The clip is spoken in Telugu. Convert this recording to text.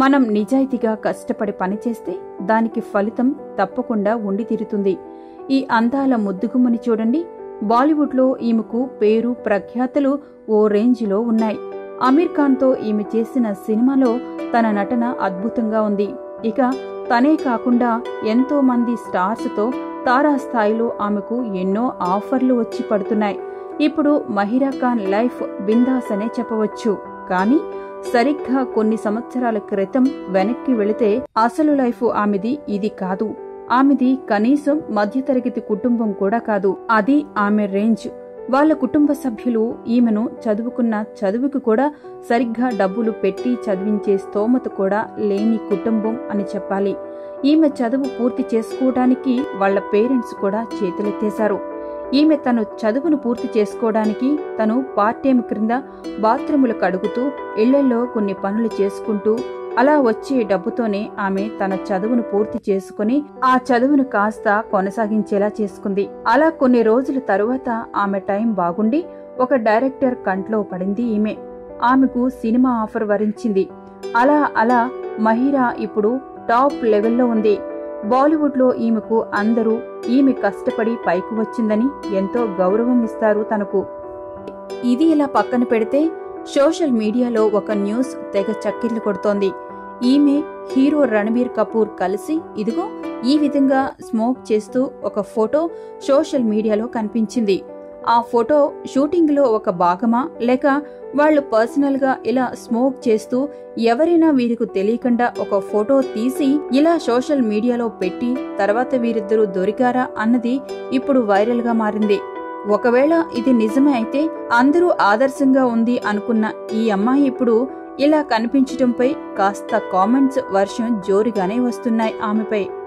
మనం నిజాయితీగా కష్టపడి పనిచేస్తే దానికి ఫలితం తప్పకుండా ఉండి తీరుతుంది ఈ అందాల ముద్దుగుమ్మని చూడండి బాలీవుడ్లో ఈమెకు పేరు ప్రఖ్యాతులు ఓ రేంజ్లో ఉన్నాయి అమీర్ ఖాన్తో ఈమె చేసిన సినిమాలో తన నటన అద్భుతంగా ఉంది ఇక తనే కాకుండా ఎంతో మంది స్టార్స్తో తారా స్థాయిలో ఆమెకు ఎన్నో ఆఫర్లు వచ్చి పడుతున్నాయి ఇప్పుడు మహిరా ఖాన్ లైఫ్ బిందాస్ అనే చెప్పవచ్చు కానీ సరిగ్గా కొన్ని సంవత్సరాల క్రితం వెనక్కి వెళితే అసలు లైఫ్ ఆమెది ఇది కాదు ఆమెది కనీసం మధ్యతరగతి కుటుంబం కూడా కాదు అది ఆమె రేంజ్ వాళ్ళ కుటుంబ సభ్యులు ఈమెను చదువుకున్న చదువుకు కూడా సరిగ్గా డబ్బులు పెట్టి చదివించే స్తోమత కూడా లేని కుటుంబం అని చెప్పాలి ఈమె చదువు పూర్తి చేసుకోవడానికి వాళ్ళ పేరెంట్స్ కూడా చేతులెత్తేశారు ఈమె తను చదువును పూర్తి చేసుకోవడానికి తను పార్ట్ టైం క్రింద బాత్రూములు కడుగుతూ ఇళ్లలో కొన్ని పనులు చేసుకుంటూ అలా వచ్చే డబ్బుతోనే ఆమె తన చదువును పూర్తి చేసుకుని ఆ చదువును కాస్త కొనసాగించేలా చేసుకుంది అలా కొన్ని రోజుల తరువాత ఆమె టైం బాగుండి ఒక డైరెక్టర్ కంట్లో పడింది ఈమె ఆమెకు సినిమా ఆఫర్ వరించింది అలా అలా మహిరా ఇప్పుడు టాప్ లెవెల్లో ఉంది బాలీవుడ్లో ఈమెకు అందరూ ఈమె కష్టపడి పైకి వచ్చిందని ఎంతో గౌరవం ఇస్తారు తనకు ఇది ఇలా పక్కన పెడితే సోషల్ మీడియాలో ఒక న్యూస్ తెగ చక్కిర్లు కొడుతోంది ఈమె హీరో రణబీర్ కపూర్ కలిసి ఇదిగో ఈ విధంగా స్మోక్ చేస్తూ ఒక ఫోటో సోషల్ మీడియాలో కనిపించింది ఆ ఫోటో షూటింగ్ లో ఒక భాగమా లేక వాళ్ళు పర్సనల్ గా ఇలా స్మోక్ చేస్తూ ఎవరైనా వీరికి తెలియకుండా ఒక ఫోటో తీసి ఇలా సోషల్ మీడియాలో పెట్టి తర్వాత వీరిద్దరూ దొరికారా అన్నది ఇప్పుడు వైరల్ గా మారింది ఒకవేళ ఇది నిజమే అయితే అందరూ ఆదర్శంగా ఉంది అనుకున్న ఈ అమ్మాయి ఇప్పుడు ఇలా కనిపించటంపై కాస్త కామెంట్స్ వర్షం జోరుగానే వస్తున్నాయి ఆమెపై